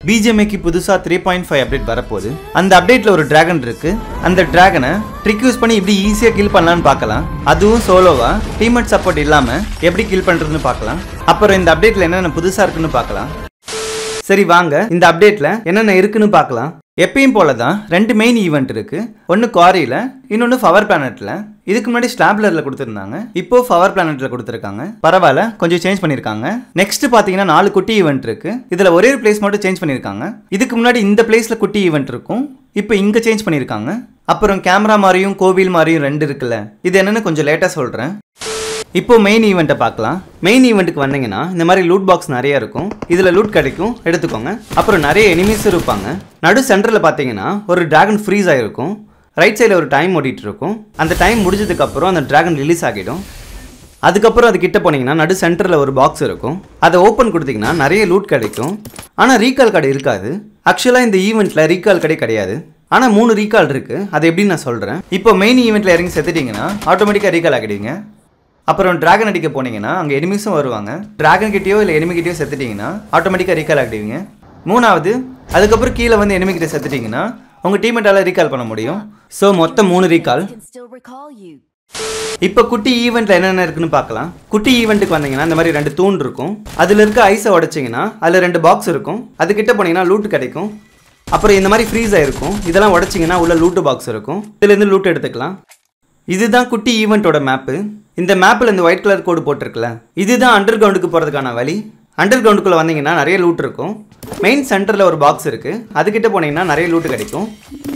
பிஜிஎம்ஐக்கு புதுசாக three point five update வரப்போகுது அந்த அப்டேட்டில் ஒரு டிராகன் இருக்கு அந்த டிராகனை ட்ரிக் யூஸ் பண்ணி இப்படி ஈஸியாக கில் பண்ணலான்னு பார்க்கலாம் அதுவும் சோலோவா டீமேட் சப்போர்ட் இல்லாமல் எப்படி கில் பண்ணுறதுன்னு பார்க்கலாம் அப்புறம் இந்த அப்டேட்டில் என்னென்ன புதுசாக இருக்குன்னு பார்க்கலாம் சரி வாங்க இந்த அப்டேட்ல என்னென்ன இருக்குன்னு பார்க்கலாம் எப்பயும் போல தான் ரெண்டு மெயின் ஈவெண்ட் இருக்கு ஒன்று குவாரியில் இன்னொன்று ஃபவர் பிளானட்ல இதுக்கு முன்னாடி ஸ்லாப்லரில் கொடுத்துருந்தாங்க இப்போ ஃபவர் பிளானட்ல கொடுத்துருக்காங்க பரவாயில்ல கொஞ்சம் சேஞ்ச் பண்ணியிருக்காங்க நெக்ஸ்ட் பார்த்தீங்கன்னா நாலு குட்டி ஈவெண்ட் இருக்கு இதில் ஒரே ஒரு பிளேஸ் மட்டும் சேஞ்ச் பண்ணியிருக்காங்க இதுக்கு முன்னாடி இந்த பிளேஸில் குட்டி ஈவெண்ட் இருக்கும் இப்போ இங்கே சேஞ்ச் பண்ணியிருக்காங்க அப்புறம் கேமரா மாதிரியும் கோவில் மாதிரியும் ரெண்டு இருக்குல்ல இது என்னன்னு கொஞ்சம் லேட்டாக சொல்கிறேன் இப்போ மெயின் ஈவெண்ட்டை பார்க்கலாம் மெயின் ஈவெண்ட்டுக்கு வந்தீங்கன்னா இந்த மாதிரி லூட் பாக்ஸ் நிறைய இருக்கும் இதில் லூட் கிடைக்கும் எடுத்துக்கோங்க அப்புறம் நிறைய எனிமீஸ் இருப்பாங்க நடு சென்டரில் பார்த்தீங்கன்னா ஒரு டிராகன் ஃப்ரீஸ் ஆகிருக்கும் ரைட் சைடில் ஒரு டைம் ஓடிட்டு இருக்கும் அந்த டைம் முடிஞ்சதுக்கப்புறம் அந்த டிராகன் ரிலீஸ் ஆகிடும் அதுக்கப்புறம் அது கிட்ட போனீங்கன்னா நடு சென்டரில் ஒரு பாக்ஸ் இருக்கும் அதை ஓப்பன் கொடுத்தீங்கன்னா நிறைய லூட் கிடைக்கும் ஆனால் ரீகால் கடை இருக்காது ஆக்சுவலாக இந்த ஈவெண்ட்டில் ரீகால் கடை கிடையாது ஆனால் மூணு ரீகால் இருக்குது அது எப்படின்னு நான் சொல்கிறேன் இப்போ மெயின் ஈவெண்ட்டில் இறங்கி செத்துட்டீங்கன்னா ஆட்டோமேட்டிக்காக ரீகால் ஆகிடுவீங்க அப்புறம் டிராகன் அடிக்க போனீங்கன்னா அங்கே எனிமிஸும் வருவாங்க டிராகன் கிட்டயோ இல்லை enemy கிட்டயோ செத்துட்டீங்கன்னா ஆட்டோமேட்டிக்காக ரீகால் ஆகிடுவீங்க மூணாவது அதுக்கப்புறம் கீழே வந்து enemy கிட்ட செத்துட்டீங்கன்னா உங்கள் டீமேட்டால் ரீகால் பண்ண முடியும் ஸோ மொத்தம் மூணு recall can still recall you. இப்போ குட்டி ஈவெண்ட்ல என்னென்ன இருக்குன்னு பார்க்கலாம் குட்டி ஈவெண்ட்டுக்கு வந்தீங்கன்னா இந்த மாதிரி ரெண்டு தூண் இருக்கும் அதில் இருக்க ஐஸை உடைச்சிங்கன்னா அதில் ரெண்டு பாக்ஸ் இருக்கும் அது கிட்ட போனீங்கன்னா லூட் கிடைக்கும் அப்புறம் இந்த மாதிரி ஃப்ரீஸ் ஆயிருக்கும் இதெல்லாம் உடைச்சிங்கன்னா உள்ள லூட்டு பாக்ஸ் இருக்கும் இதுலேருந்து லூட் எடுத்துக்கலாம் இதுதான் குட்டி ஈவெண்ட்டோட மேப்பு இந்த மேப்பில் இந்த ஒயிட் கலர் கோடு போட்டிருக்குல்ல இதுதான் அண்டர் கிரவுண்டுக்கு போகிறதுக்கான வழி அண்டர் கிரவுண்டுக்குள்ளே வந்தீங்கன்னா நிறைய லூட் இருக்கும் மெயின் சென்டரில் ஒரு பாக்ஸ் இருக்குது அதுக்கிட்ட போனீங்கன்னா நிறைய லூட் கிடைக்கும்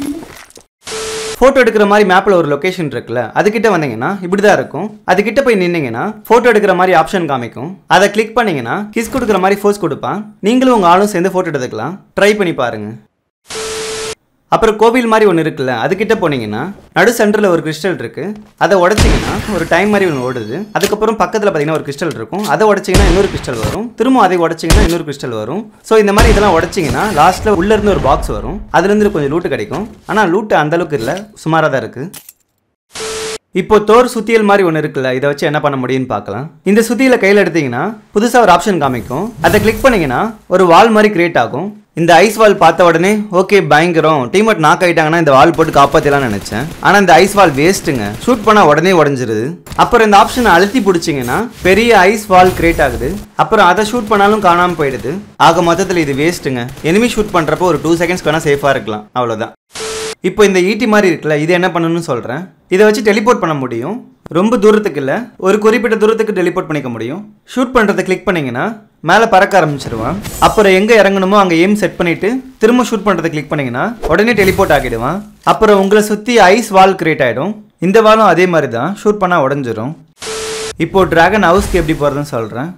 ஃபோட்டோ எடுக்கிற மாதிரி மேப்பில் ஒரு லொகேஷன் இருக்குல்ல அதுக்கிட்ட வந்தீங்கன்னா இப்படி தான் இருக்கும் அதுக்கிட்ட போய் நின்னீங்கன்னா ஃபோட்டோ எடுக்கிற மாதிரி ஆப்ஷன் காமிக்கும் அதை கிளிக் பண்ணீங்கன்னா கிஸ் கொடுக்குற மாதிரி ஃபோர்ஸ் கொடுப்பான் நீங்களும் உங்கள் ஆளும் சேர்ந்து ஃபோட்டோ எடுத்துக்கலாம் ட்ரை பண்ணி பாருங்க அப்புறம் கோவில் மாதிரி ஒன்று இருக்குல்ல அதுக்கிட்ட போனீங்கன்னா நடு சென்டரில் ஒரு கிறிஸ்டல் இருக்கு அதை உடைச்சிங்கன்னா ஒரு டைம் மாதிரி ஒன்று ஓடுது அதுக்கப்புறம் பக்கத்தில் பார்த்தீங்கன்னா ஒரு கிறிஸ்டல் இருக்கும் அதை உடைச்சிங்கன்னா இன்னொரு கிறிஸ்டல் வரும் திரும்ப அதை உடைச்சிங்கன்னா இன்னொரு கிறிஸ்டல் வரும் ஸோ இந்த மாதிரி இதெல்லாம் உடைச்சிங்கன்னா லாஸ்ட்டில் உள்ள இருந்து ஒரு பாக்ஸ் வரும் அதுலேருந்து கொஞ்சம் லூட்டு கிடைக்கும் ஆனால் லூட்டு அந்த அளவுக்கு இல்லை சுமாராக தான் இருக்குது இப்போ தோர் சுத்தியல் மாதிரி ஒன்று இருக்குல்ல இதை வச்சு என்ன பண்ண முடியும்னு பார்க்கலாம் இந்த சுத்தியலை கையில் எடுத்தீங்கன்னா புதுசாக ஒரு ஆப்ஷன் காமிக்கும் அதை கிளிக் பண்ணீங்கன்னா ஒரு வால் மாதிரி கிரியேட் ஆகும் இந்த ஐஸ் வால் பார்த்த உடனே ஓகே பயங்கரம் டீமேட் நாக் ஆயிட்டாங்கன்னா இந்த வால் போட்டு காப்பாற்றலாம் நினைச்சேன் ஆனால் இந்த ஐஸ் வால் வேஸ்ட்டுங்க ஷூட் பண்ணால் உடனே உடஞ்சிருது அப்புறம் இந்த ஆப்ஷனை அழுத்தி பிடிச்சிங்கன்னா பெரிய ஐஸ் வால் கிரியேட் ஆகுது அப்புறம் அதை ஷூட் பண்ணாலும் காணாமல் போயிடுது ஆக மொத்தத்தில் இது வேஸ்ட்டுங்க எனிமி ஷூட் பண்ணுறப்போ ஒரு டூ செகண்ட்ஸ்க்கு வேணால் சேஃபாக இருக்கலாம் அவ்வளோதான் இப்போ இந்த ஈட்டி மாதிரி இருக்குல்ல இது என்ன பண்ணணும்னு சொல்கிறேன் இதை வச்சு டெலிபோர்ட் பண்ண முடியும் ரொம்ப தூரத்துக்கு இல்லை ஒரு குறிப்பிட்ட தூரத்துக்கு டெலிபோர்ட் பண்ணிக்க முடியும் ஷூட் பண்ணுறதை கிளிக் பண்ணீங்கன்னா மேலே பறக்க ஆரம்பிச்சிருவான் அப்புறம் எங்கே இறங்கணுமோ அங்கே எய்ம் செட் பண்ணிட்டு திரும்ப ஷூட் பண்ணுறதை கிளிக் பண்ணீங்கன்னா உடனே டெலிபோர்ட் ஆகிடுவான் அப்புறம் உங்களை சுற்றி ஐஸ் வால் கிரியேட் ஆகிடும் இந்த வாலும் அதே மாதிரி தான் ஷூட் பண்ணால் உடஞ்சிரும் இப்போ டிராகன் ஹவுஸ்க்கு எப்படி போகிறதுன்னு சொல்கிறேன்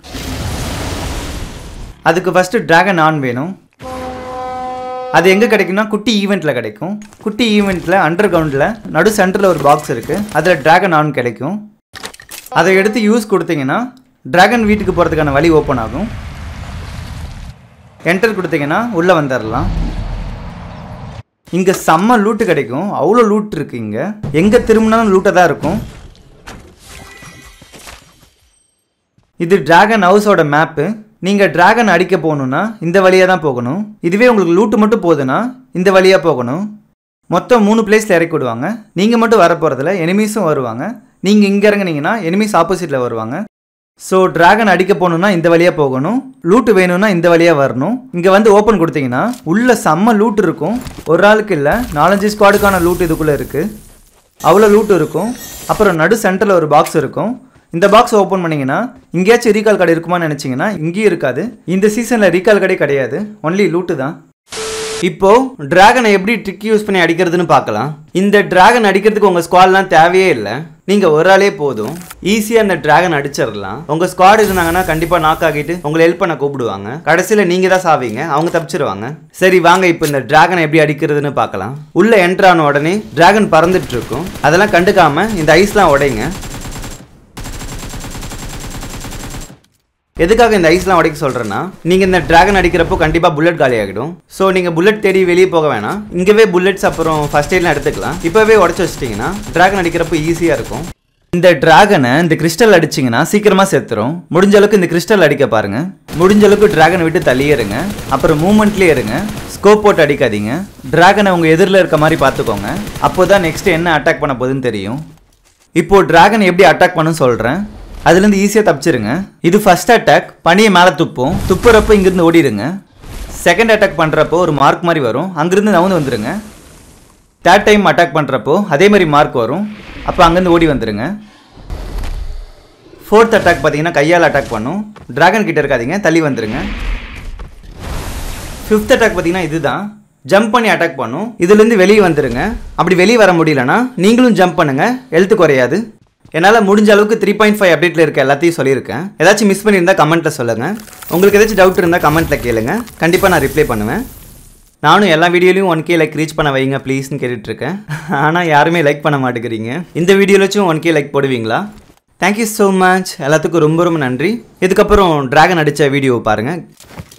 அதுக்கு ஃபஸ்ட்டு டிராகன் ஆன் வேணும் அது எங்கே கிடைக்கும்னா குட்டி ஈவெண்ட்டில் கிடைக்கும் குட்டி ஈவெண்ட்டில் அண்டர் கிரவுண்டில் நடு சென்டரில் ஒரு பாக்ஸ் இருக்குது அதில் டிராகன் ஆன் கிடைக்கும் அதை எடுத்து யூஸ் கொடுத்தீங்கன்னா டிராகன் வீட்டுக்கு போகிறதுக்கான வழி ஓப்பன் ஆகும் என்டர் கொடுத்தீங்கன்னா உள்ளே வந்துடலாம் இங்கே செம்ம லூட்டு கிடைக்கும் அவ்வளோ லூட் இருக்கு இங்கே எங்கே திரும்பினாலும் லூட்டாக தான் இருக்கும் இது டிராகன் ஹவுஸோட மேப்பு நீங்கள் டிராகன் அடிக்க போகணுன்னா இந்த வழியாக தான் போகணும் இதுவே உங்களுக்கு லூட்டு மட்டும் போகுதுன்னா இந்த வழியாக போகணும் மொத்தம் மூணு பிளேஸில் இறக்கி விடுவாங்க நீங்கள் மட்டும் வர போகிறதில்ல எனிமீஸும் வருவாங்க நீங்கள் இங்கே இறங்குனீங்கன்னா எனிமீஸ் ஆப்போசிட்டில் வருவாங்க ஸோ டிராகன் அடிக்க போகணுன்னா இந்த வழியாக போகணும் லூட்டு வேணும்னா இந்த வழியாக வரணும் இங்கே வந்து ஓப்பன் கொடுத்தீங்கன்னா உள்ள செம்ம லூட் இருக்கும் ஒரு ஆளுக்கு இல்லை நாலஞ்சு ஸ்குவாடுக்கான லூட் இதுக்குள்ளே இருக்குது அவ்வளோ லூட் இருக்கும் அப்புறம் நடு சென்டரில் ஒரு பாக்ஸ் இருக்கும் இந்த பாக்ஸ் ஓப்பன் பண்ணீங்கன்னா இங்கேயாச்சும் ரீகால் கடை இருக்குமான்னு நினச்சிங்கன்னா இங்கேயும் இருக்காது இந்த சீசனில் ரீகால் கடை கிடையாது ஒன்லி லூட்டு தான் இப்போ டிராகனை எப்படி ட்ரிக் யூஸ் பண்ணி அடிக்கிறதுன்னு பார்க்கலாம் இந்த டிராகன் அடிக்கிறதுக்கு உங்கள் ஸ்குவாட்லாம் தேவையே இல்லை நீங்கள் ஒரு ஆளே போதும் ஈஸியாக அந்த டிராகன் அடிச்சிடலாம் உங்கள் ஸ்குவாட் இருந்தாங்கன்னா கண்டிப்பாக நாக் ஆகிட்டு உங்களை ஹெல்ப் பண்ண கூப்பிடுவாங்க கடைசியில் நீங்கள் தான் சாவீங்க அவங்க தப்பிச்சிருவாங்க சரி வாங்க இப்போ இந்த டிராகனை எப்படி அடிக்கிறதுன்னு பார்க்கலாம் உள்ள என்ட்ரு ஆன உடனே டிராகன் பறந்துட்டு இருக்கும் அதெல்லாம் கண்டுக்காம இந்த ஐஸ்லாம் உடைங்க எதுக்காக இந்த ஐஸ்லாம் உடைக்க சொல்கிறேன்னா நீங்கள் இந்த டிராகன் அடிக்கிறப்போ கண்டிப்பாக புல்லட் காலி ஆகிடும் ஸோ நீங்கள் புல்லட் தேடி வெளியே போக வேணாம் இங்கேவே புல்லட்ஸ் அப்புறம் ஃபர்ஸ்ட் எய்ட்லாம் எடுத்துக்கலாம் இப்போவே உடச்சி வச்சிட்டிங்கன்னா டிராகன் அடிக்கிறப்போ ஈஸியாக இருக்கும் இந்த டிராகனை இந்த கிறிஸ்டல் அடிச்சிங்கன்னா சீக்கிரமாக செத்துரும் முடிஞ்ச அளவுக்கு இந்த கிறிஸ்டல் அடிக்க பாருங்க முடிஞ்ச அளவுக்கு டிராகனை விட்டு தள்ளியே இருங்க அப்புறம் மூமெண்ட்லேயே இருங்க ஸ்கோப் போட்டு அடிக்காதீங்க டிராகனை உங்கள் எதிரில் இருக்க மாதிரி பார்த்துக்கோங்க அப்போ தான் நெக்ஸ்ட் என்ன அட்டாக் பண்ண போகுதுன்னு தெரியும் இப்போ டிராகன் எப்படி அட்டாக் பண்ணுன்னு சொல்கிறேன் அதுலேருந்து ஈஸியாக தப்பிச்சிருங்க இது ஃபர்ஸ்ட் அட்டாக் பனியை மேலே துப்பும் துப்புறப்போ இங்கேருந்து ஓடிடுங்க செகண்ட் அட்டாக் பண்ணுறப்போ ஒரு மார்க் மாதிரி வரும் அங்கேருந்து நவுந்து வந்துடுங்க தேர்ட் டைம் அட்டாக் பண்ணுறப்போ அதே மாதிரி மார்க் வரும் அப்போ அங்கேருந்து ஓடி வந்துடுங்க ஃபோர்த் அட்டாக் பார்த்தீங்கன்னா கையால் அட்டாக் பண்ணும் டிராகன் கிட்ட இருக்காதீங்க தள்ளி வந்துடுங்க ஃபிஃப்த் அட்டாக் பார்த்தீங்கன்னா இதுதான் ஜம்ப் பண்ணி அட்டாக் பண்ணும் இதுலேருந்து வெளியே வந்துடுங்க அப்படி வெளியே வர முடியலனா நீங்களும் ஜம்ப் பண்ணுங்க ஹெல்த் குறையாது என்னால் முடிஞ்ச அளவுக்கு த்ரீ பாயிண்ட் ஃபைவ் அப்டேட்டில் இருக்க எல்லாத்தையும் சொல்லியிருக்கேன் ஏதாச்சும் மிஸ் பண்ணியிருந்தா கமெண்ட்டில் சொல்லுங்கள் உங்களுக்கு ஏதாச்சும் டவுட் இருந்தால் கமெண்ட்டில் கேளுங்க கண்டிப்பாக நான் ரிப்ளை பண்ணுவேன் நானும் எல்லா வீடியோலையும் ஒன் கே லைக் ரீச் பண்ண வைங்க ப்ளீஸ்னு கேட்டுட்ருக்கேன் ஆனால் யாருமே லைக் பண்ண மாட்டேங்கிறீங்க இந்த வீடியோலச்சும் ஒன் கே லைக் போடுவீங்களா தேங்க்யூ ஸோ மச் எல்லாத்துக்கும் ரொம்ப ரொம்ப நன்றி இதுக்கப்புறம் டிராகன் அடித்த வீடியோ பாருங்கள்